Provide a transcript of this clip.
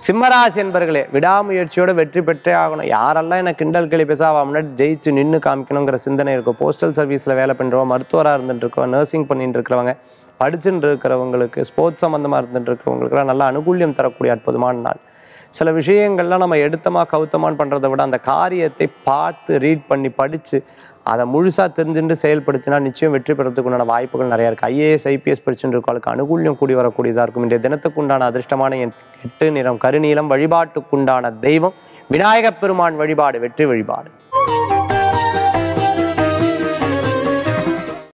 சிம்மராசி என்பர்களே விடாமுயற்சியோட வெற்றி பெற்றே ஆகணும் யாரெல்லாம் எனக்கு கிண்டல் கேலி பேச அவன் முன்னாடி ஜெயிச்சு நின்று காமிக்கணுங்கிற சிந்தனை இருக்கும் போஸ்டல் சர்வீஸில் வேலை பண்ணுறவங்க மருத்துவராக இருந்துட்டு இருக்கவங்க நர்சிங் பண்ணிட்டு இருக்கிறவங்க படிச்சுட்டு இருக்கிறவங்களுக்கு ஸ்போர்ட்ஸ் சம்மந்தமாக இருந்துட்டு இருக்கிறவங்களுக்குலாம் நல்ல அனுகூல்யம் தரக்கூடிய அற்புதமான நாள் சில விஷயங்கள்லாம் நம்ம எடுத்தமா கவுத்தமான்னு பண்ணுறதை விட அந்த காரியத்தை பார்த்து ரீட் பண்ணி படித்து அதை முழுசாக தெரிஞ்சுட்டு செயல்படுத்தினா நிச்சயம் வெற்றி பெறதுக்கு உண்டான வாய்ப்புகள் நிறையா இருக்குது ஐஏஎஸ் ஐபிஎஸ் படிச்சுட்டு இருக்கவங்களுக்கு அனுகூல்யம் கூடி வரக்கூடியதாக இருக்கும் இன்றைய தினத்துக்கு உண்டான அதிர்ஷ்டமான எண் எட்டு நிறம் கருநீலம் வழிபாட்டுக்குண்டான தெய்வம் விநாயகப் பெருமான் வழிபாடு வெற்றி வழிபாடு